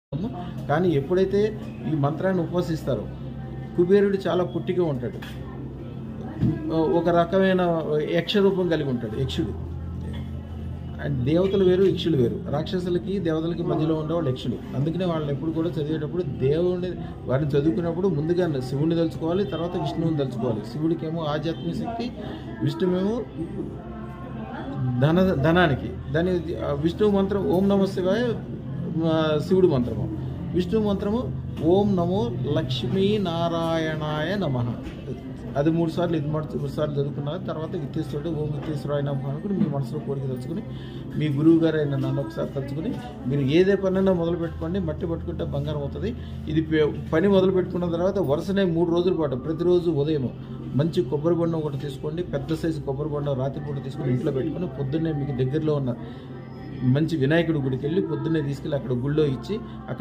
కానీ ఎప్పుడైతే ఈ మంత్రాన్ని ఉపవసిస్తారో కుబేరుడు చాలా పుట్టిగా ఉంటాడు ఒక రకమైన యక్ష రూపం కలిగి ఉంటాడు యక్షుడు అండ్ దేవతలు వేరు యక్షులు వేరు రాక్షసులకి దేవతలకి మధ్యలో ఉండేవాళ్ళు యక్షులు అందుకనే వాళ్ళని ఎప్పుడు కూడా చదివేటప్పుడు దేవుడిని వారిని చదువుకున్నప్పుడు ముందుగా శివుడిని తలుచుకోవాలి తర్వాత విష్ణువుని తలుచుకోవాలి శివుడికేమో ఆధ్యాత్మిక శక్తి విష్ణువేమో ధన ధనానికి దాని ఆ విష్ణు మంత్రం ఓం నమ శివాయ ఆ, శివుడి మంత్రము విష్ణు మంత్రము ఓం నమో లక్ష్మీ నారాయణాయ నమ అది మూడు సార్లు ఇది మూడు మూడు సార్లు చదువుకున్న తర్వాత విత్తేశ్వరుడు ఓం విత్తేశ్వరాయ నమ అనుకుని మీ మనసులో కోరిక తలుచుకుని మీ గురువు గారు అయిన నన్ను ఒకసారి తలుచుకుని మీరు ఏదే పనైనా మొదలు పెట్టుకోండి మట్టి పట్టుకుంటే బంగారం అవుతుంది ఇది పే- పని మొదలు పెట్టుకున్న తర్వాత వరుసనే మూడు రోజుల పాటు ప్రతిరోజు ఉదయం మంచి కొబ్బరి బొండం ఒకటి తీసుకోండి పెద్ద సైజు కొబ్బరి బొండం రాత్రిపూట తీసుకొని ఇంట్లో పెట్టుకొని పొద్దున్నే మీకు దగ్గరలో ఉన్న మంచి వినాయకుడి గుడికి వెళ్ళి పొద్దున్నే తీసుకెళ్ళి అక్కడ గుళ్ళో ఇచ్చి అక్కడ